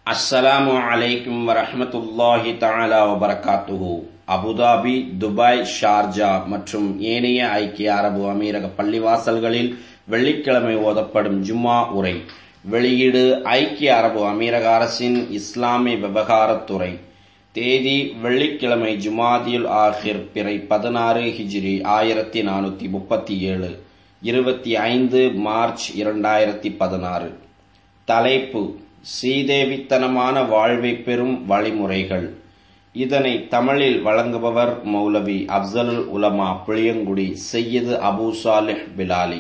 அஸ்ஸலாமு அலைக்கும் வரஹமத்துல்லாஹி தஆலா வபரகாத்துஹு அபுதாபி துபாய் ஷார்ஜா மற்றும் ஏனைய ஐக்கிய அரபு அமீரக பள்ளிவாசல்களில் வெள்ளிக்கிழமை ஓதப்படும் ஜும்மா உரை வெளியீடு ஐக்கிய அரபு அமீரக அரசின் இஸ்லாமிய விவகாரத்துறை தேதி வெள்ளிக்கிழமை ஜுமாதியுல் ஆஹிர் பிறை பதினாறு ஹிஜ்ரி ஆயிரத்தி நானூத்தி முப்பத்தி ஏழு இருபத்தி ஐந்து மார்ச் இரண்டாயிரத்தி பதினாறு தலைப்பு சீதேவித்தனமான வாழ்வை பெறும் வழிமுறைகள் இதனை தமிழில் வழங்குபவர் மௌலவி அப்சல் உலமா புளியங்குடி செய்யது அபு சாலிஹ் பிலாலி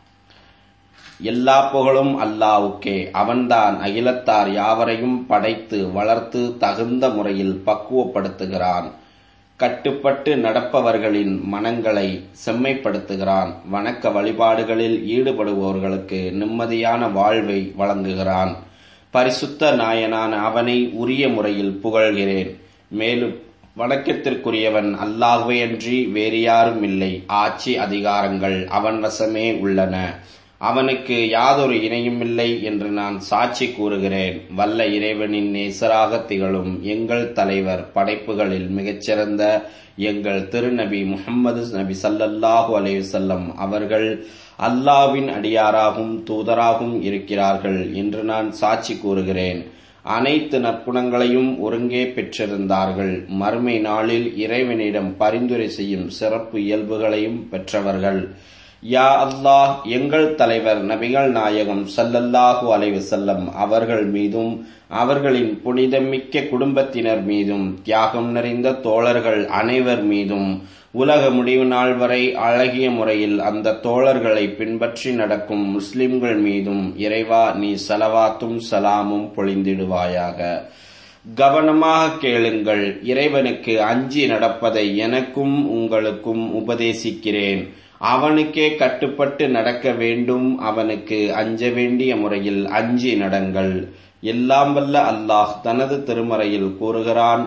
எல்லா புகழும் அல்லாவுக்கே அவன்தான் அகிலத்தார் யாவரையும் படைத்து வளர்த்து தகுந்த முறையில் பக்குவப்படுத்துகிறான் கட்டுப்பட்டு நடப்பவர்களின் மனங்களை செம்மைப்படுத்துகிறான் வணக்க வழிபாடுகளில் ஈடுபடுபவர்களுக்கு நிம்மதியான வாழ்வை வழங்குகிறான் பரிசுத்த நாயனான அவனை உரிய முறையில் புகழ்கிறேன் மேலும் வணக்கத்திற்குரியவன் அல்லாஹுவையன்றி வேறு யாரும் இல்லை ஆட்சி அதிகாரங்கள் அவன் வசமே உள்ளன அவனுக்கு யாதொரு இணையும் இல்லை என்று நான் சாட்சி கூறுகிறேன் வல்ல இறைவனின் நேசராக திகழும் எங்கள் தலைவர் படைப்புகளில் மிகச்சிறந்த எங்கள் திருநபி முகம்மது நபி சல்லல்லாஹு அலையுசல்லம் அவர்கள் அல்லாவின் அடியாராகவும் தூதராகவும் இருக்கிறார்கள் என்று நான் சாட்சி கூறுகிறேன் அனைத்து நற்குணங்களையும் ஒருங்கே பெற்றிருந்தார்கள் மறுமை நாளில் இறைவனிடம் பரிந்துரை செய்யும் சிறப்பு இயல்புகளையும் பெற்றவர்கள் யா அல்லாஹ் எங்கள் தலைவர் நபிகள் நாயகம் சல்லல்லாஹு அலைவு செல்லம் அவர்கள் மீதும் அவர்களின் புனிதமிக்க குடும்பத்தினர் மீதும் தியாகம் நிறைந்த தோழர்கள் அனைவர் மீதும் உலக முடிவு நாள் வரை அழகிய முறையில் அந்த தோழர்களை பின்பற்றி நடக்கும் முஸ்லிம்கள் மீதும் இறைவா நீ சலவாத்தும் சலாமும் பொழிந்திடுவாயாக கவனமாக கேளுங்கள் இறைவனுக்கு அஞ்சி நடப்பதை எனக்கும் உங்களுக்கும் உபதேசிக்கிறேன் அவனுக்கே கட்டுப்பட்டு நடக்க வேண்டும் அவனுக்கு அஞ்ச வேண்டிய முறையில் அஞ்சி நடங்கள் எல்லாம் வல்ல அல்லாஹ் தனது திருமறையில் கூறுகிறான்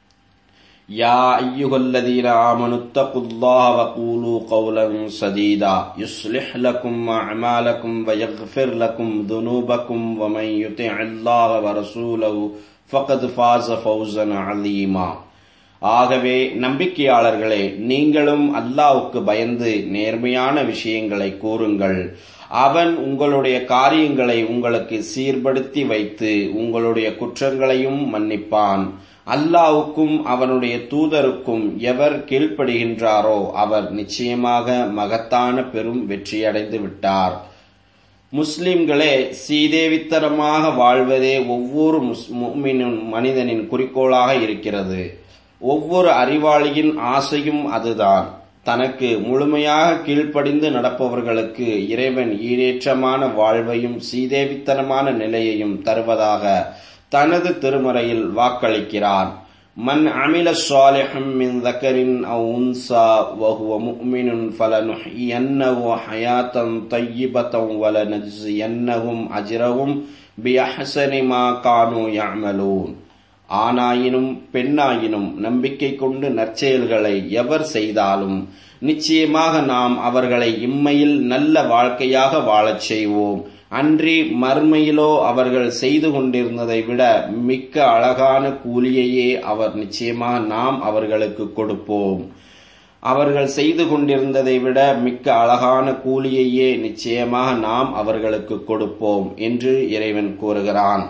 யா ஐயுகல்லதீன ஆமனுத்தகுல்லாஹ வகூலு கௌலன் சதீதா யுஸ்லிஹ் லக்கும் அமாலக்கும் வயக்ஃபிர் லக்கும் துனூபக்கும் வமன் யுதி அல்லாஹ வரசூலஹு ஃபகத் ஃபாஸ ஃபௌசன் அலீமா ஆகவே நம்பிக்கையாளர்களே நீங்களும் அல்லாவுக்கு பயந்து நேர்மையான விஷயங்களை கூறுங்கள் அவன் உங்களுடைய காரியங்களை உங்களுக்கு சீர்படுத்தி வைத்து உங்களுடைய குற்றங்களையும் மன்னிப்பான் அல்லாவுக்கும் அவனுடைய தூதருக்கும் எவர் கீழ்ப்படுகின்றாரோ அவர் நிச்சயமாக மகத்தான பெரும் வெற்றியடைந்து விட்டார் முஸ்லிம்களே சீதேவித்தனமாக வாழ்வதே ஒவ்வொரு மனிதனின் குறிக்கோளாக இருக்கிறது ஒவ்வொரு அறிவாளியின் ஆசையும் அதுதான் தனக்கு முழுமையாக கீழ்ப்படிந்து நடப்பவர்களுக்கு இறைவன் ஈடேற்றமான வாழ்வையும் சீதேவித்தனமான நிலையையும் தருவதாக தனது திருமறையில் வாக்களிக்கிறான் மன் அமில சாலிஹம் மின் தக்கரின் அவ் உன்சா வஹுவ முஃமினுன் ஃபலனுஹ்யன்னஹு ஹயாத்தன் தய்யிபத்தன் வலனஜ்ஸியன்னஹும் அஜ்ரஹும் பிஅஹ்ஸனி மா கானூ யஅமலூன் ஆணாயினும் பெண்ணாயினும் நம்பிக்கை கொண்டு நற்செயல்களை எவர் செய்தாலும் நிச்சயமாக நாம் அவர்களை இம்மையில் நல்ல வாழ்க்கையாக வாழச் செய்வோம் அன்றி மர்மையிலோ அவர்கள் செய்து கொண்டிருந்ததை விட மிக்க அழகான கூலியையே அவர் நிச்சயமாக நாம் அவர்களுக்கு கொடுப்போம் அவர்கள் செய்து கொண்டிருந்ததை விட மிக்க அழகான கூலியையே நிச்சயமாக நாம் அவர்களுக்கு கொடுப்போம் என்று இறைவன் கூறுகிறான்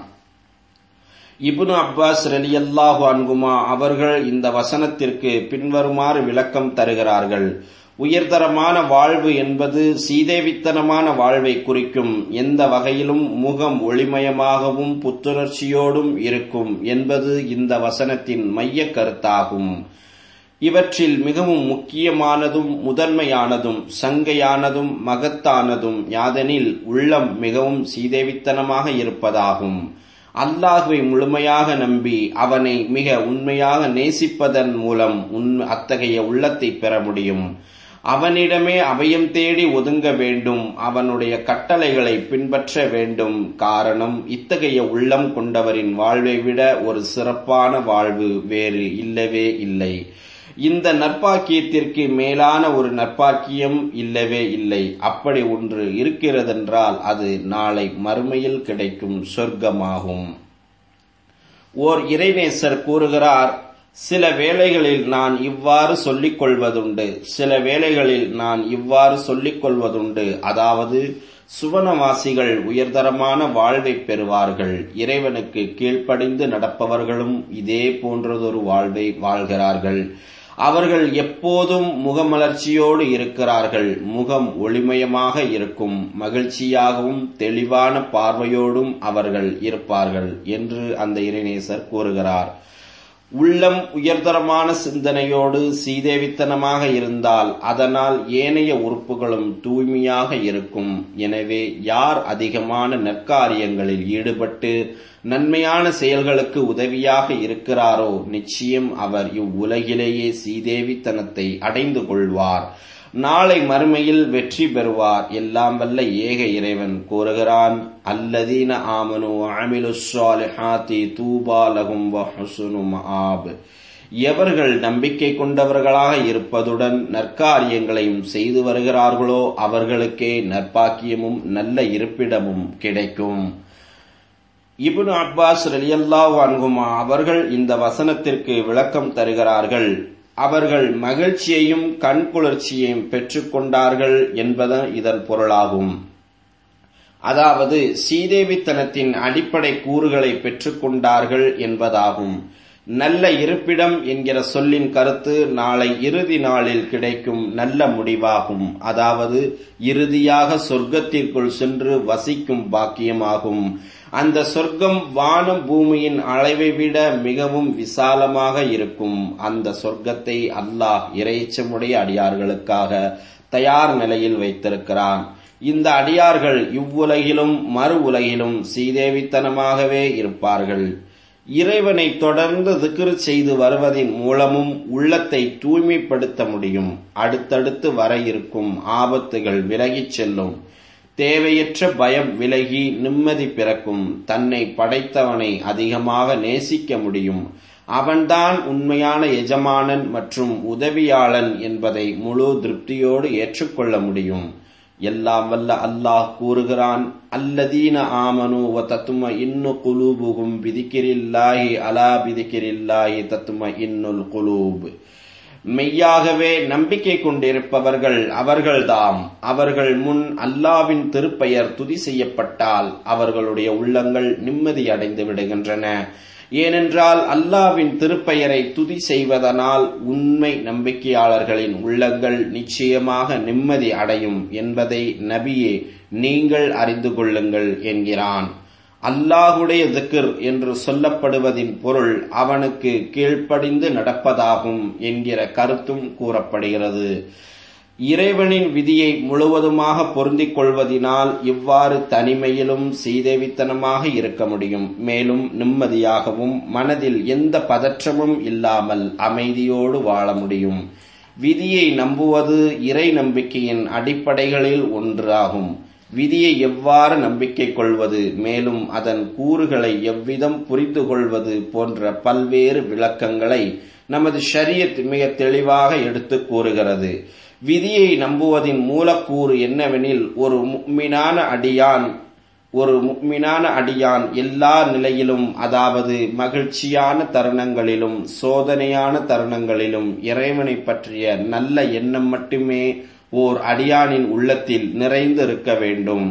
இப்னு அப்பாஸ் ரலியல்லாஹு அன்குமா அவர்கள் இந்த வசனத்திற்கு பின்வருமாறு விளக்கம் தருகிறார்கள் உயர்தரமான வாழ்வு என்பது சீதேவித்தனமான வாழ்வை குறிக்கும் எந்த வகையிலும் முகம் ஒளிமயமாகவும் புத்துணர்ச்சியோடும் இருக்கும் என்பது இந்த வசனத்தின் மைய கருத்தாகும் இவற்றில் மிகவும் முக்கியமானதும் முதன்மையானதும் சங்கையானதும் மகத்தானதும் யாதெனில் உள்ளம் மிகவும் சீதேவித்தனமாக இருப்பதாகும் அல்லாஹுவை முழுமையாக நம்பி அவனை மிக உண்மையாக நேசிப்பதன் மூலம் உன் அத்தகைய உள்ளத்தை பெற முடியும் அவனிடமே அபயம் தேடி ஒதுங்க வேண்டும் அவனுடைய கட்டளைகளை பின்பற்ற வேண்டும் காரணம் இத்தகைய உள்ளம் கொண்டவரின் வாழ்வை விட ஒரு சிறப்பான வாழ்வு வேறு இல்லவே இல்லை இந்த நற்பாக்கியத்திற்கு மேலான ஒரு நற்பாக்கியம் இல்லவே இல்லை அப்படி ஒன்று இருக்கிறதென்றால் அது நாளை மறுமையில் கிடைக்கும் சொர்க்கமாகும் ஓர் இறைநேசர் கூறுகிறார் சில வேளைகளில் நான் இவ்வாறு சொல்லிக் கொள்வதுண்டு சில வேளைகளில் நான் இவ்வாறு சொல்லிக் கொள்வதுண்டு அதாவது சுவனவாசிகள் உயர்தரமான வாழ்வை பெறுவார்கள் இறைவனுக்கு கீழ்ப்படிந்து நடப்பவர்களும் இதே போன்றதொரு வாழ்வை வாழ்கிறார்கள் அவர்கள் எப்போதும் முகமலர்ச்சியோடு இருக்கிறார்கள் முகம் ஒளிமயமாக இருக்கும் மகிழ்ச்சியாகவும் தெளிவான பார்வையோடும் அவர்கள் இருப்பார்கள் என்று அந்த இறைநேசர் கூறுகிறார் உள்ளம் உயர்தரமான சிந்தனையோடு சீதேவித்தனமாக இருந்தால் அதனால் ஏனைய உறுப்புகளும் தூய்மையாக இருக்கும் எனவே யார் அதிகமான நற்காரியங்களில் ஈடுபட்டு நன்மையான செயல்களுக்கு உதவியாக இருக்கிறாரோ நிச்சயம் அவர் இவ்வுலகிலேயே சீதேவித்தனத்தை அடைந்து கொள்வார் நாளை மறுமையில் வெற்றி பெறுவார் எல்லாம் வல்ல ஏக இறைவன் கூறுகிறான் அல்லதீன ஆமனு அமிலு சாலிஹாத்தி தூபாலகும் ஆப் எவர்கள் நம்பிக்கை கொண்டவர்களாக இருப்பதுடன் நற்காரியங்களையும் செய்து வருகிறார்களோ அவர்களுக்கே நற்பாக்கியமும் நல்ல இருப்பிடமும் கிடைக்கும் இபுன் அப்பாஸ் ரலியல்லா அன்குமா அவர்கள் இந்த வசனத்திற்கு விளக்கம் தருகிறார்கள் அவர்கள் மகிழ்ச்சியையும் கண்குளிர்ச்சியையும் பெற்றுக்கொண்டார்கள் என்பதன் இதன் பொருளாகும் அதாவது சீதேவித்தனத்தின் அடிப்படை கூறுகளை பெற்றுக்கொண்டார்கள் என்பதாகும் நல்ல இருப்பிடம் என்கிற சொல்லின் கருத்து நாளை இறுதி நாளில் கிடைக்கும் நல்ல முடிவாகும் அதாவது இறுதியாக சொர்க்கத்திற்குள் சென்று வசிக்கும் பாக்கியமாகும் அந்த சொர்க்கம் வானம் பூமியின் அளவை விட மிகவும் விசாலமாக இருக்கும் அந்த சொர்க்கத்தை அல்லாஹ் இறைச்சமுடைய அடியார்களுக்காக தயார் நிலையில் வைத்திருக்கிறான் இந்த அடியார்கள் இவ்வுலகிலும் மறு உலகிலும் சீதேவித்தனமாகவே இருப்பார்கள் இறைவனை தொடர்ந்து திக்ரு செய்து வருவதின் மூலமும் உள்ளத்தை தூய்மைப்படுத்த முடியும் அடுத்தடுத்து வர இருக்கும் ஆபத்துகள் விலகிச் செல்லும் தேவையற்ற பயம் விலகி நிம்மதி பிறக்கும் தன்னை படைத்தவனை அதிகமாக நேசிக்க முடியும் அவன்தான் உண்மையான எஜமானன் மற்றும் உதவியாளன் என்பதை முழு திருப்தியோடு ஏற்றுக்கொள்ள முடியும் எல்லாம் வல்ல அல்லாஹ் கூறுகிறான் அல்லதீன ஆமனு வ தத்தும இன்னு குலூபுகும் பிதிக்கிரில்லாஹி அலா பிதிக்கிரில்லாஹி தத்தும இன்னுல் குலூப் மெய்யாகவே நம்பிக்கை கொண்டிருப்பவர்கள் அவர்கள்தாம் அவர்கள் முன் அல்லாவின் திருப்பெயர் துதி செய்யப்பட்டால் அவர்களுடைய உள்ளங்கள் நிம்மதி அடைந்து விடுகின்றன ஏனென்றால் அல்லாவின் திருப்பெயரை துதி செய்வதனால் உண்மை நம்பிக்கையாளர்களின் உள்ளங்கள் நிச்சயமாக நிம்மதி அடையும் என்பதை நபியே நீங்கள் அறிந்து கொள்ளுங்கள் என்கிறான் அல்லாஹுடைய திக்ர் என்று சொல்லப்படுவதின் பொருள் அவனுக்கு கீழ்ப்படிந்து நடப்பதாகும் என்கிற கருத்தும் கூறப்படுகிறது இறைவனின் விதியை முழுவதுமாக பொருந்திக் கொள்வதினால் இவ்வாறு தனிமையிலும் சீதேவித்தனமாக இருக்க முடியும் மேலும் நிம்மதியாகவும் மனதில் எந்த பதற்றமும் இல்லாமல் அமைதியோடு வாழ முடியும் விதியை நம்புவது இறை நம்பிக்கையின் அடிப்படைகளில் ஒன்றாகும் விதியை எவ்வாறு நம்பிக்கை கொள்வது மேலும் அதன் கூறுகளை எவ்விதம் புரிந்து கொள்வது போன்ற பல்வேறு விளக்கங்களை நமது ஷரியத் மிக தெளிவாக எடுத்து கூறுகிறது விதியை நம்புவதின் மூலக்கூறு என்னவெனில் ஒரு முக்மினான அடியான் ஒரு முக்மினான அடியான் எல்லா நிலையிலும் அதாவது மகிழ்ச்சியான தருணங்களிலும் சோதனையான தருணங்களிலும் இறைவனை பற்றிய நல்ல எண்ணம் மட்டுமே ஓர் அடியானின் உள்ளத்தில் நிறைந்து இருக்க வேண்டும்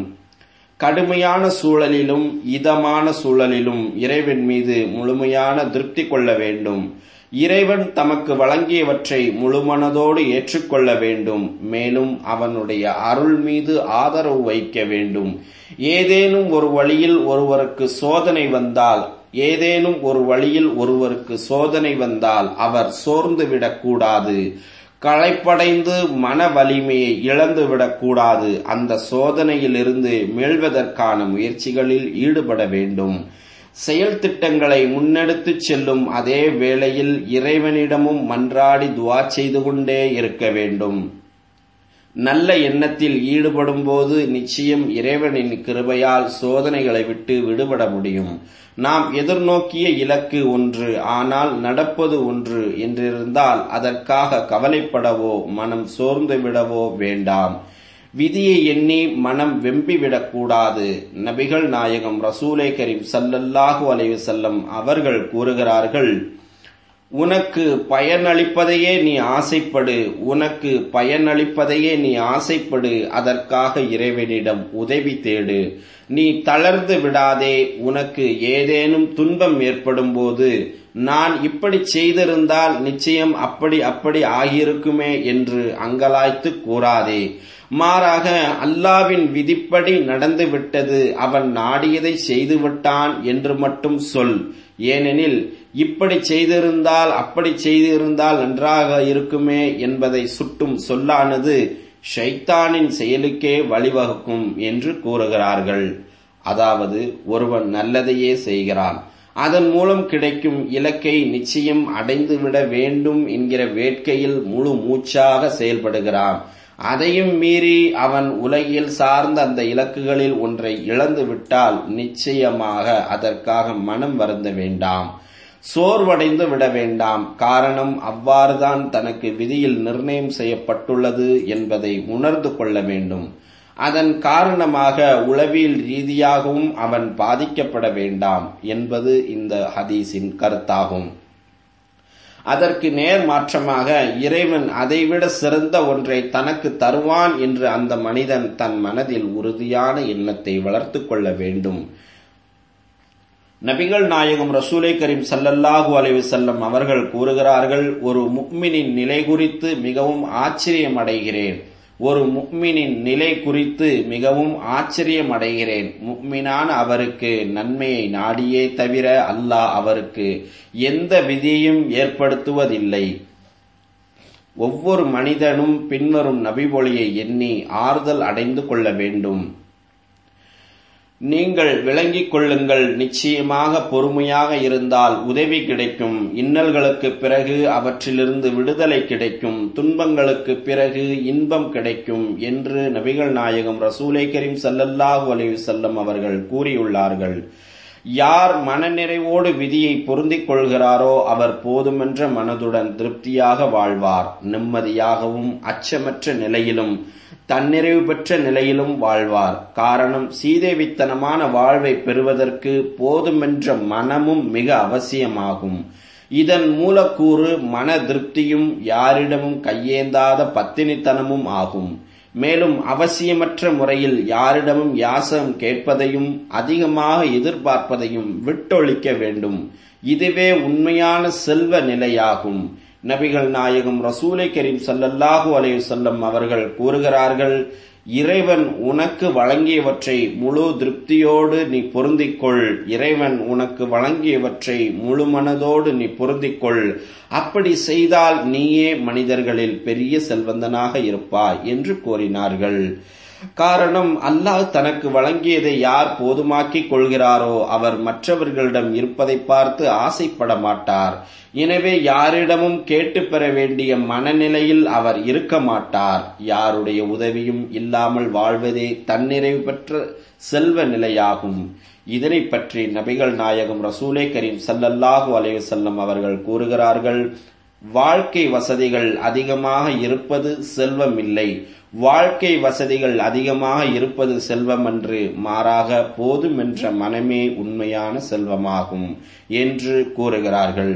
கடுமையான சூழலிலும் இதமான சூழலிலும் இறைவன் மீது முழுமையான திருப்தி கொள்ள வேண்டும் இறைவன் தமக்கு வழங்கியவற்றை முழுமனதோடு ஏற்றுக்கொள்ள வேண்டும் மேலும் அவனுடைய அருள் மீது ஆதரவு வைக்க வேண்டும் ஏதேனும் ஒரு வழியில் ஒருவருக்கு சோதனை வந்தால் ஏதேனும் ஒரு வழியில் ஒருவருக்கு சோதனை வந்தால் அவர் சோர்ந்து விடக்கூடாது களைப்படைந்து மன வலிமையை இழந்து விடக்கூடாது அந்த சோதனையிலிருந்து மீள்வதற்கான முயற்சிகளில் ஈடுபட வேண்டும் செயல் திட்டங்களை முன்னெடுத்து செல்லும் அதே வேளையில் இறைவனிடமும் மன்றாடி துவா செய்து கொண்டே இருக்க வேண்டும் நல்ல எண்ணத்தில் ஈடுபடும் போது நிச்சயம் இறைவனின் கிருபையால் சோதனைகளை விட்டு விடுபட முடியும் நாம் எதிர்நோக்கிய இலக்கு ஒன்று ஆனால் நடப்பது ஒன்று என்றிருந்தால் அதற்காக கவலைப்படவோ மனம் சோர்ந்து விடவோ வேண்டாம் விதியை எண்ணி மனம் வெம்பிவிடக் கூடாது நபிகள் நாயகம் ரசூலை கரீம் சல்லல்லாஹு அலைஹி வஸல்லம் அவர்கள் கூறுகிறார்கள் உனக்கு பயனளிப்பதையே நீ ஆசைப்படு உனக்கு பயனளிப்பதையே நீ ஆசைப்படு அதற்காக இறைவனிடம் உதவி தேடு நீ தளர்ந்து விடாதே உனக்கு ஏதேனும் துன்பம் ஏற்படும் போது நான் இப்படி செய்திருந்தால் நிச்சயம் அப்படி அப்படி ஆகியிருக்குமே என்று அங்கலாய்த்து கூறாதே மாறாக அல்லாவின் விதிப்படி நடந்துவிட்டது அவன் நாடியதை செய்துவிட்டான் என்று மட்டும் சொல் ஏனெனில் இப்படி செய்திருந்தால் அப்படி செய்திருந்தால் நன்றாக இருக்குமே என்பதை சுட்டும் சொல்லானது ஷைத்தானின் செயலுக்கே வழிவகுக்கும் என்று கூறுகிறார்கள் அதாவது ஒருவன் நல்லதையே செய்கிறான் அதன் மூலம் கிடைக்கும் இலக்கை நிச்சயம் அடைந்துவிட வேண்டும் என்கிற வேட்கையில் முழு மூச்சாக செயல்படுகிறான் அதையும் மீறி அவன் உலகில் சார்ந்த அந்த இலக்குகளில் ஒன்றை இழந்து விட்டால் நிச்சயமாக அதற்காக மனம் வருந்த வேண்டாம் சோர்வடைந்து விட வேண்டாம் காரணம் அவ்வாறுதான் தனக்கு விதியில் நிர்ணயம் செய்யப்பட்டுள்ளது என்பதை உணர்ந்து கொள்ள வேண்டும் அதன் காரணமாக உளவியல் ரீதியாகவும் அவன் பாதிக்கப்பட வேண்டாம் என்பது இந்த ஹதீஸின் கருத்தாகும் அதற்கு நேர் மாற்றமாக இறைவன் அதைவிட சிறந்த ஒன்றை தனக்கு தருவான் என்று அந்த மனிதன் தன் மனதில் உறுதியான எண்ணத்தை வளர்த்து கொள்ள வேண்டும் நபிகள் நாயகம் ரசூலை கரீம் சல்லல்லாஹு அலைவு செல்லம் அவர்கள் கூறுகிறார்கள் ஒரு முக்மினின் நிலை குறித்து மிகவும் ஆச்சரியம் அடைகிறேன் ஒரு முக்மினின் நிலை குறித்து மிகவும் ஆச்சரியம் அடைகிறேன் முக்மினான அவருக்கு நன்மையை நாடியே தவிர அல்லாஹ் அவருக்கு எந்த விதியையும் ஏற்படுத்துவதில்லை ஒவ்வொரு மனிதனும் பின்வரும் நபிமொழியை எண்ணி ஆறுதல் அடைந்து கொள்ள வேண்டும் நீங்கள் விளங்கிக் கொள்ளுங்கள் நிச்சயமாக பொறுமையாக இருந்தால் உதவி கிடைக்கும் இன்னல்களுக்கு பிறகு அவற்றிலிருந்து விடுதலை கிடைக்கும் துன்பங்களுக்கு பிறகு இன்பம் கிடைக்கும் என்று நபிகள் நாயகம் ரசூலை கரீம் சல்லல்லாஹு அலைஹி வஸல்லம் அவர்கள் கூறியுள்ளார்கள் யார் மனநிறைவோடு விதியை பொருந்திக் கொள்கிறாரோ அவர் போதுமென்ற மனதுடன் திருப்தியாக வாழ்வார் நிம்மதியாகவும் அச்சமற்ற நிலையிலும் தன்னிறைவு பெற்ற நிலையிலும் வாழ்வார் காரணம் சீதேவித்தனமான வாழ்வை பெறுவதற்கு போதுமென்ற மனமும் மிக அவசியமாகும் இதன் மூலக்கூறு மன திருப்தியும் யாரிடமும் கையேந்தாத பத்தினித்தனமும் ஆகும் மேலும் அவசியமற்ற முறையில் யாரிடமும் யாசகம் கேட்பதையும் அதிகமாக எதிர்பார்ப்பதையும் விட்டொழிக்க வேண்டும் இதுவே உண்மையான செல்வ நிலையாகும் நபிகள் நாயகம் ரசூலை கரீம் சல்லல்லாஹூ அலையுசல்லம் அவர்கள் கூறுகிறார்கள் இறைவன் உனக்கு வழங்கியவற்றை முழு திருப்தியோடு நீ பொருந்திக்கொள் இறைவன் உனக்கு வழங்கியவற்றை முழு மனதோடு நீ பொருந்திக்கொள் அப்படி செய்தால் நீயே மனிதர்களில் பெரிய செல்வந்தனாக இருப்பாய் என்று கூறினார்கள் காரணம் அல்லாஹ் தனக்கு வழங்கியதை யார் போதுமாக்கிக் கொள்கிறாரோ அவர் மற்றவர்களிடம் இருப்பதை பார்த்து ஆசைப்பட மாட்டார் எனவே யாரிடமும் கேட்டு பெற வேண்டிய மனநிலையில் அவர் இருக்க மாட்டார் யாருடைய உதவியும் இல்லாமல் வாழ்வதே தன்னிறைவு பெற்ற செல்வ நிலையாகும் இதனை பற்றி நபிகள் நாயகம் ரசூலே கரீம் சல்லல்லாஹு அலைவசல்லம் அவர்கள் கூறுகிறார்கள் வாழ்க்கை வசதிகள் அதிகமாக இருப்பது செல்வம் இல்லை வாழ்க்கை வசதிகள் அதிகமாக இருப்பது செல்வம் அன்று மாறாக போதுமென்ற மனமே உண்மையான செல்வமாகும் என்று கூறுகிறார்கள்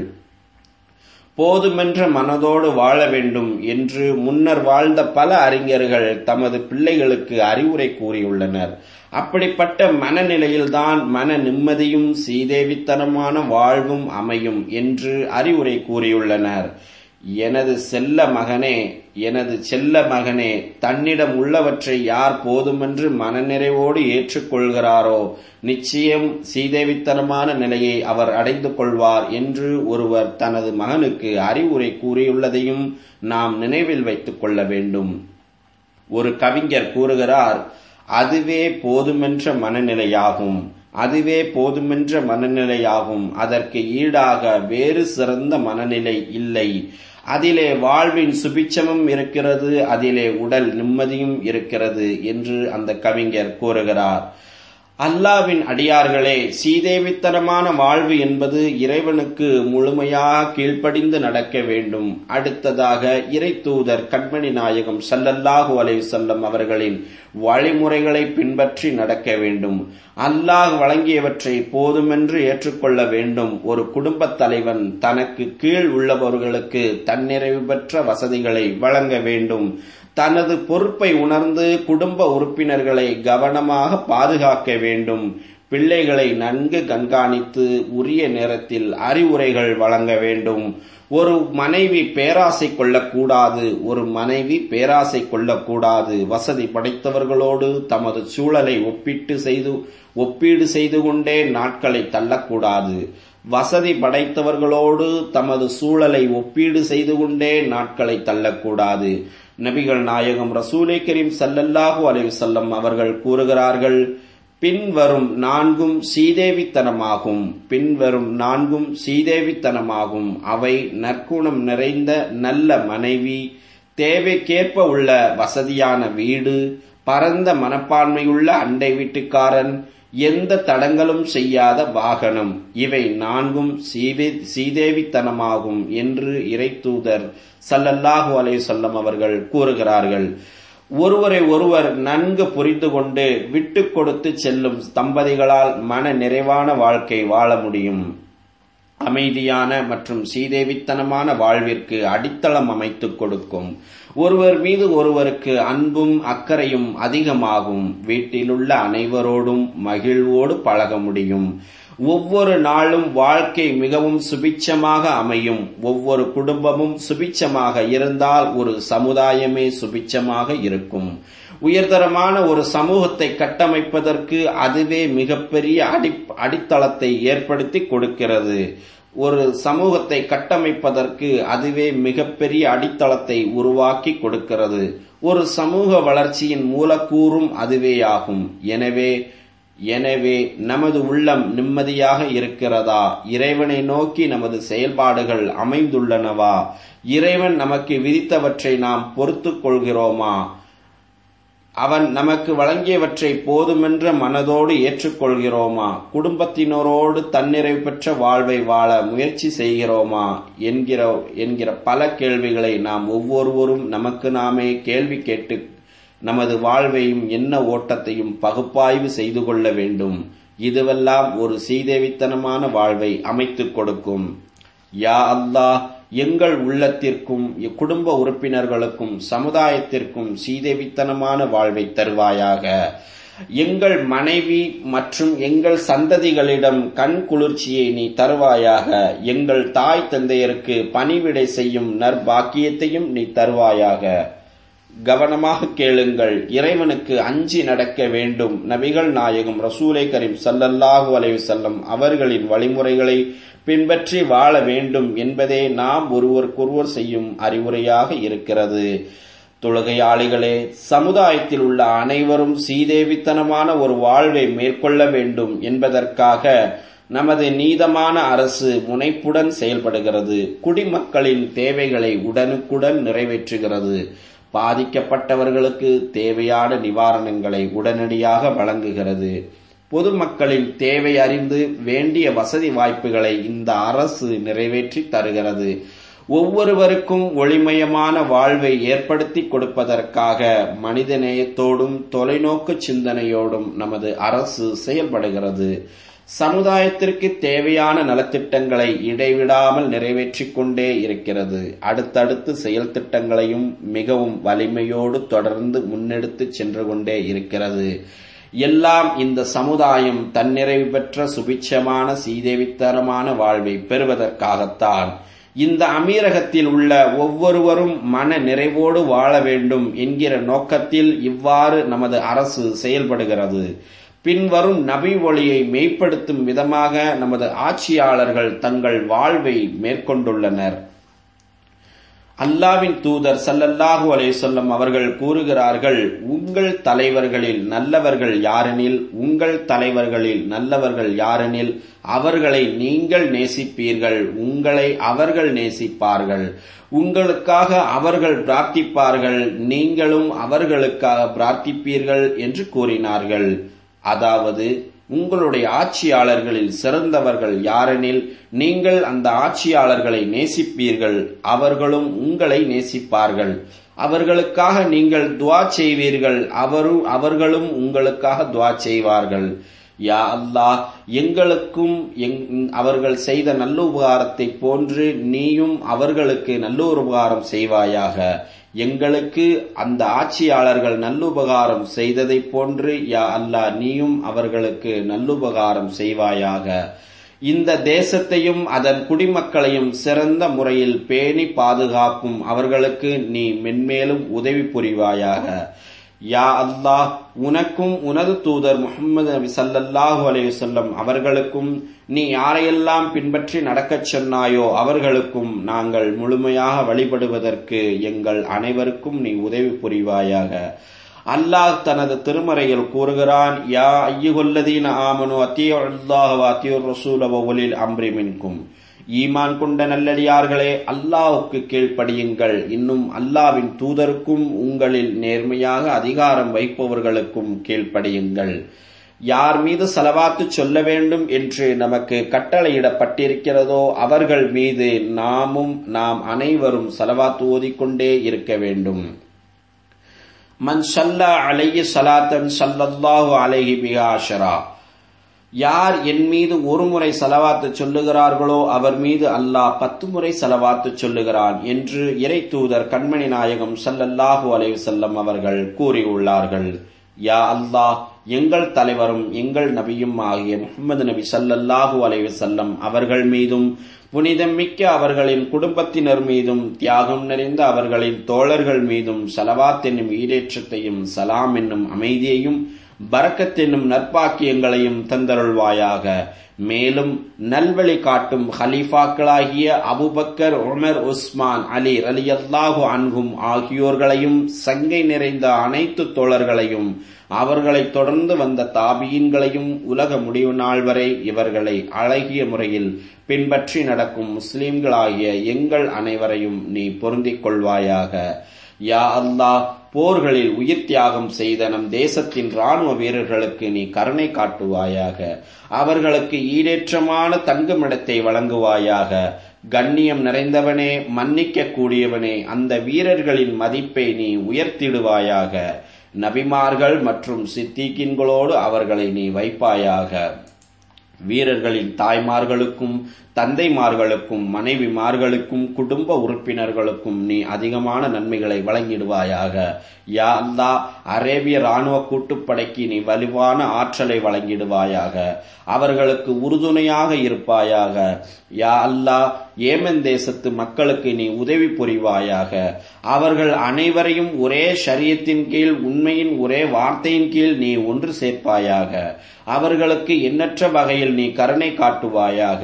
போதுமென்ற மனதோடு வாழ வேண்டும் என்று முன்னர் வாழ்ந்த பல அறிஞர்கள் தமது பிள்ளைகளுக்கு அறிவுரை கூறியுள்ளனர் அப்படிப்பட்ட மனநிலையில்தான் மன நிம்மதியும் சீதேவித்தனமான வாழ்வும் அமையும் என்று அறிவுரை கூறியுள்ளனர் எனது செல்ல மகனே எனது செல்ல மகனே தன்னிடம் உள்ளவற்றை யார் போதுமென்று மனநிறைவோடு ஏற்றுக்கொள்கிறாரோ நிச்சயம் சீதேவித்தனமான நிலையை அவர் அடைந்து கொள்வார் என்று ஒருவர் தனது மகனுக்கு அறிவுரை கூறியுள்ளதையும் நாம் நினைவில் வைத்துக் கொள்ள வேண்டும் ஒரு கவிஞர் கூறுகிறார் அதுவே போதுமென்ற மனநிலையாகும் அதுவே போதுமென்ற மனநிலையாகும் அதற்கு ஈடாக வேறு சிறந்த மனநிலை இல்லை அதிலே வாழ்வின் சுபிச்சமும் இருக்கிறது அதிலே உடல் நிம்மதியும் இருக்கிறது என்று அந்த கவிஞர் கூறுகிறார் அல்லாவின் அடியார்களே சீதேவித்தனமான வாழ்வு என்பது இறைவனுக்கு முழுமையாக கீழ்ப்படிந்து நடக்க வேண்டும் அடுத்ததாக இறை தூதர் கண்மணி நாயகம் சல்லல்லாஹு அலை செல்லம் அவர்களின் வழிமுறைகளை பின்பற்றி நடக்க வேண்டும் அல்லாஹ் வழங்கியவற்றை போதுமென்று ஏற்றுக்கொள்ள வேண்டும் ஒரு குடும்பத் தலைவன் தனக்கு கீழ் உள்ளவர்களுக்கு தன்னிறைவு பெற்ற வசதிகளை வழங்க வேண்டும் தனது பொறுப்பை உணர்ந்து குடும்ப உறுப்பினர்களை கவனமாக பாதுகாக்க வேண்டும் பிள்ளைகளை நன்கு கண்காணித்து உரிய நேரத்தில் அறிவுரைகள் வழங்க வேண்டும் ஒரு மனைவி பேராசை கொள்ளக்கூடாது ஒரு மனைவி பேராசை கொள்ளக்கூடாது வசதி படைத்தவர்களோடு தமது சூழலை ஒப்பிட்டு செய்து ஒப்பீடு செய்து கொண்டே நாட்களை தள்ளக்கூடாது வசதி படைத்தவர்களோடு தமது சூழலை ஒப்பீடு செய்து கொண்டே நாட்களை தள்ளக்கூடாது நபிகள் நாயகம் ரசூலை கரீம் சல்லல்லாஹு அலைவசல்லம் அவர்கள் கூறுகிறார்கள் பின்வரும் நான்கும் சீதேவித்தனமாகும் பின்வரும் நான்கும் சீதேவித்தனமாகும் அவை நற்குணம் நிறைந்த நல்ல மனைவி தேவைக்கேற்ப உள்ள வசதியான வீடு பரந்த மனப்பான்மையுள்ள அண்டை வீட்டுக்காரன் எந்த தடங்களும் செய்யாத வாகனம் இவை நான்கும் சீதேவித்தனமாகும் என்று இறைத்தூதர் சல்லல்லாஹு அலை சொல்லம் அவர்கள் கூறுகிறார்கள் ஒருவரை ஒருவர் நன்கு புரிந்து கொண்டு விட்டு கொடுத்து செல்லும் தம்பதிகளால் மன நிறைவான வாழ்க்கை வாழ முடியும் அமைதியான மற்றும் சீதேவித்தனமான வாழ்விற்கு அடித்தளம் அமைத்துக் கொடுக்கும் ஒருவர் மீது ஒருவருக்கு அன்பும் அக்கறையும் அதிகமாகும் வீட்டிலுள்ள அனைவரோடும் மகிழ்வோடு பழக முடியும் ஒவ்வொரு நாளும் வாழ்க்கை மிகவும் சுபிச்சமாக அமையும் ஒவ்வொரு குடும்பமும் சுபிச்சமாக இருந்தால் ஒரு சமுதாயமே சுபிச்சமாக இருக்கும் உயர்தரமான ஒரு சமூகத்தை கட்டமைப்பதற்கு அதுவே மிகப்பெரிய அடி அடித்தளத்தை ஏற்படுத்தி கொடுக்கிறது ஒரு சமூகத்தை கட்டமைப்பதற்கு அதுவே மிகப்பெரிய அடித்தளத்தை உருவாக்கி கொடுக்கிறது ஒரு சமூக வளர்ச்சியின் மூலக்கூறும் அதுவேயாகும் எனவே எனவே நமது உள்ளம் நிம்மதியாக இருக்கிறதா இறைவனை நோக்கி நமது செயல்பாடுகள் அமைந்துள்ளனவா இறைவன் நமக்கு விதித்தவற்றை நாம் பொறுத்துக் கொள்கிறோமா அவன் நமக்கு வழங்கியவற்றை போதுமென்ற மனதோடு ஏற்றுக்கொள்கிறோமா குடும்பத்தினரோடு தன்னிறைவு பெற்ற வாழ்வை வாழ முயற்சி செய்கிறோமா என்கிற என்கிற பல கேள்விகளை நாம் ஒவ்வொருவரும் நமக்கு நாமே கேள்வி கேட்டு நமது வாழ்வையும் என்ன ஓட்டத்தையும் பகுப்பாய்வு செய்து கொள்ள வேண்டும் இதுவெல்லாம் ஒரு சீதேவித்தனமான வாழ்வை அமைத்துக் கொடுக்கும் யா அல்லாஹ் எங்கள் உள்ளத்திற்கும் குடும்ப உறுப்பினர்களுக்கும் சமுதாயத்திற்கும் சீதேவித்தனமான வாழ்வை தருவாயாக எங்கள் மனைவி மற்றும் எங்கள் சந்ததிகளிடம் கண் குளிர்ச்சியை நீ தருவாயாக எங்கள் தாய் தந்தையருக்கு பணிவிடை செய்யும் நற்பாக்கியத்தையும் நீ தருவாயாக கவனமாக கேளுங்கள் இறைவனுக்கு அஞ்சி நடக்க வேண்டும் நபிகள் நாயகம் ரசூலை கரீம் சல்லல்லாஹு அலைவு செல்லம் அவர்களின் வழிமுறைகளை பின்பற்றி வாழ வேண்டும் என்பதே நாம் ஒருவருக்கொருவர் செய்யும் அறிவுரையாக இருக்கிறது தொழுகையாளிகளே சமுதாயத்தில் உள்ள அனைவரும் சீதேவித்தனமான ஒரு வாழ்வை மேற்கொள்ள வேண்டும் என்பதற்காக நமது நீதமான அரசு முனைப்புடன் செயல்படுகிறது குடிமக்களின் தேவைகளை உடனுக்குடன் நிறைவேற்றுகிறது பாதிக்கப்பட்டவர்களுக்கு தேவையான நிவாரணங்களை உடனடியாக வழங்குகிறது பொதுமக்களின் தேவை அறிந்து வேண்டிய வசதி வாய்ப்புகளை இந்த அரசு நிறைவேற்றி தருகிறது ஒவ்வொருவருக்கும் ஒளிமயமான வாழ்வை ஏற்படுத்தி கொடுப்பதற்காக மனிதநேயத்தோடும் தொலைநோக்கு சிந்தனையோடும் நமது அரசு செயல்படுகிறது சமுதாயத்திற்கு தேவையான நலத்திட்டங்களை இடைவிடாமல் நிறைவேற்றிக் கொண்டே இருக்கிறது அடுத்தடுத்து செயல் திட்டங்களையும் மிகவும் வலிமையோடு தொடர்ந்து முன்னெடுத்து சென்று கொண்டே இருக்கிறது எல்லாம் இந்த சமுதாயம் தன்னிறைவு பெற்ற சுபிட்சமான சீதேவித்தரமான வாழ்வை பெறுவதற்காகத்தான் இந்த அமீரகத்தில் உள்ள ஒவ்வொருவரும் மன நிறைவோடு வாழ வேண்டும் என்கிற நோக்கத்தில் இவ்வாறு நமது அரசு செயல்படுகிறது பின்வரும் நபி ஒளியை மெய்ப்படுத்தும் விதமாக நமது ஆட்சியாளர்கள் தங்கள் வாழ்வை மேற்கொண்டுள்ளனர் அல்லாவின் தூதர் சல்லல்லாஹு அலையுசல்லம் அவர்கள் கூறுகிறார்கள் உங்கள் தலைவர்களில் நல்லவர்கள் யாரெனில் உங்கள் தலைவர்களில் நல்லவர்கள் யாரெனில் அவர்களை நீங்கள் நேசிப்பீர்கள் உங்களை அவர்கள் நேசிப்பார்கள் உங்களுக்காக அவர்கள் பிரார்த்திப்பார்கள் நீங்களும் அவர்களுக்காக பிரார்த்திப்பீர்கள் என்று கூறினார்கள் அதாவது உங்களுடைய ஆட்சியாளர்களில் சிறந்தவர்கள் யாரெனில் நீங்கள் அந்த ஆட்சியாளர்களை நேசிப்பீர்கள் அவர்களும் உங்களை நேசிப்பார்கள் அவர்களுக்காக நீங்கள் துவா செய்வீர்கள் அவரும் அவர்களும் உங்களுக்காக துவா செய்வார்கள் யா அல்லாஹ் எங்களுக்கும் அவர்கள் செய்த நல்ல உபகாரத்தை போன்று நீயும் அவர்களுக்கு நல்ல உபகாரம் செய்வாயாக எங்களுக்கு அந்த ஆட்சியாளர்கள் நல்லுபகாரம் செய்ததை போன்று யா அல்லாஹ் நீயும் அவர்களுக்கு நல்லுபகாரம் செய்வாயாக இந்த தேசத்தையும் அதன் குடிமக்களையும் சிறந்த முறையில் பேணி பாதுகாக்கும் அவர்களுக்கு நீ மென்மேலும் உதவி புரிவாயாக யா அல்லாஹ் உனக்கும் உனது தூதர் முகமது நபி சல்லல்லாஹு அலையுசல்லம் அவர்களுக்கும் நீ யாரையெல்லாம் பின்பற்றி நடக்கச் சொன்னாயோ அவர்களுக்கும் நாங்கள் முழுமையாக வழிபடுவதற்கு எங்கள் அனைவருக்கும் நீ உதவி புரிவாயாக அல்லாஹ் தனது திருமறையில் கூறுகிறான் யா ஐயுகொல்லதீன ஆமனு அத்தியோ அல்லாஹ் அத்தியோர் ரசூலவ ஒலில் அம்ரி மின்கும் ஈமான் கொண்ட நல்லடியார்களே அல்லாஹுக்கு கீழ்ப்படியுங்கள் இன்னும் அல்லாவின் தூதருக்கும் உங்களில் நேர்மையாக அதிகாரம் வைப்பவர்களுக்கும் கீழ்ப்படியுங்கள் யார் மீது செலவாத்து சொல்ல வேண்டும் என்று நமக்கு கட்டளையிடப்பட்டிருக்கிறதோ அவர்கள் மீது நாமும் நாம் அனைவரும் செலவாத்து ஓதிக்கொண்டே இருக்க வேண்டும் மன் சல்லா அலைய சலாத்தன் சல்லல்லாஹு அலைஹி பிஹாஷரா யார் என் மீது ஒரு முறை செலவாத்து சொல்லுகிறார்களோ அவர் மீது அல்லாஹ் பத்து முறை செலவாத்து சொல்லுகிறான் என்று இறை தூதர் கண்மணி நாயகம் சல்லல்லாஹு அலைவு செல்லம் அவர்கள் கூறியுள்ளார்கள் யா அல்லாஹ் எங்கள் தலைவரும் எங்கள் நபியும் ஆகிய முகமது நபி சல்லல்லாஹு அலைவு செல்லம் அவர்கள் மீதும் புனிதம் மிக்க அவர்களின் குடும்பத்தினர் மீதும் தியாகம் நிறைந்த அவர்களின் தோழர்கள் மீதும் சலவாத் என்னும் ஈடேற்றத்தையும் சலாம் என்னும் அமைதியையும் பரக்கத் என்னும் நற்பாக்கியங்களையும் தந்தருள்வாயாக மேலும் நல்வழி காட்டும் ஹலீஃபாக்களாகிய அபுபக்கர் உமர் உஸ்மான் அலி அலி அல்லாஹு அன்கும் ஆகியோர்களையும் சங்கை நிறைந்த அனைத்து தோழர்களையும் அவர்களை தொடர்ந்து வந்த தாபியின்களையும் உலக முடிவு நாள் வரை இவர்களை அழகிய முறையில் பின்பற்றி நடக்கும் முஸ்லிம்களாகிய எங்கள் அனைவரையும் நீ பொருந்திக் கொள்வாயாக யா அல்லாஹ் போர்களில் உயிர் தியாகம் செய்த நம் தேசத்தின் ராணுவ வீரர்களுக்கு நீ கருணை காட்டுவாயாக அவர்களுக்கு ஈடேற்றமான தங்குமிடத்தை வழங்குவாயாக கண்ணியம் நிறைந்தவனே மன்னிக்க கூடியவனே அந்த வீரர்களின் மதிப்பை நீ உயர்த்திடுவாயாக நபிமார்கள் மற்றும் சித்திகின்களோடு அவர்களை நீ வைப்பாயாக வீரர்களின் தாய்மார்களுக்கும் தந்தைமார்களுக்கும் மனைவிமார்களுக்கும் குடும்ப உறுப்பினர்களுக்கும் நீ அதிகமான நன்மைகளை வழங்கிடுவாயாக யா அல்லா அரேபிய ராணுவ கூட்டுப்படைக்கு நீ வலுவான ஆற்றலை வழங்கிடுவாயாக அவர்களுக்கு உறுதுணையாக இருப்பாயாக யா அல்லா ஏமன் தேசத்து மக்களுக்கு நீ உதவி புரிவாயாக அவர்கள் அனைவரையும் ஒரே ஷரியத்தின் கீழ் உண்மையின் ஒரே வார்த்தையின் கீழ் நீ ஒன்று சேர்ப்பாயாக அவர்களுக்கு எண்ணற்ற வகையில் நீ கருணை காட்டுவாயாக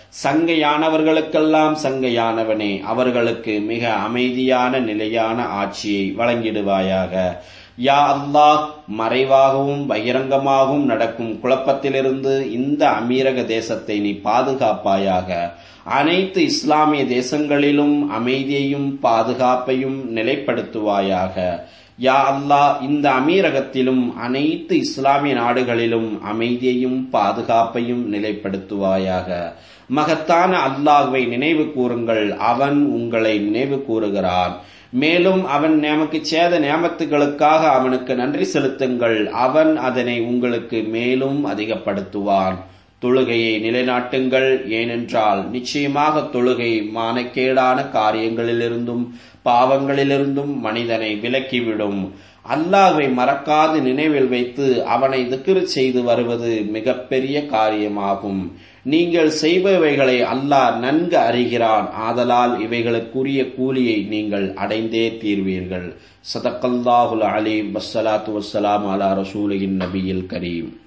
சங்கையானவர்களுக்கெல்லாம் சங்கையானவனே அவர்களுக்கு மிக அமைதியான நிலையான ஆட்சியை வழங்கிடுவாயாக யா அல்லாஹ் மறைவாகவும் பகிரங்கமாகவும் நடக்கும் குழப்பத்திலிருந்து இந்த அமீரக தேசத்தை நீ பாதுகாப்பாயாக அனைத்து இஸ்லாமிய தேசங்களிலும் அமைதியையும் பாதுகாப்பையும் நிலைப்படுத்துவாயாக யா அல்லாஹ் இந்த அமீரகத்திலும் அனைத்து இஸ்லாமிய நாடுகளிலும் அமைதியையும் பாதுகாப்பையும் நிலைப்படுத்துவாயாக மகத்தான அல்லாஹ்வை நினைவு கூறுங்கள் அவன் உங்களை நினைவு கூறுகிறான் மேலும் அவன் நமக்கு சேத நியமத்துகளுக்காக அவனுக்கு நன்றி செலுத்துங்கள் அவன் அதனை உங்களுக்கு மேலும் அதிகப்படுத்துவான் தொழுகையை நிலைநாட்டுங்கள் ஏனென்றால் நிச்சயமாக தொழுகை மானக்கேடான காரியங்களிலிருந்தும் பாவங்களிலிருந்தும் மனிதனை விலக்கிவிடும் அல்லாஹ்வை மறக்காது நினைவில் வைத்து அவனை திக்ரு செய்து வருவது மிகப்பெரிய காரியமாகும் நீங்கள் செய்பவைகளை அல்லாஹ் நன்கு அறிகிறான் ஆதலால் இவைகளுக்குரிய கூலியை நீங்கள் அடைந்தே தீர்வீர்கள் சதக்கல்லாஹுல் அலீம் வஸ்ஸலாத்து வஸ்ஸலாம் அலா ரசூலின் நபியில் கரீம்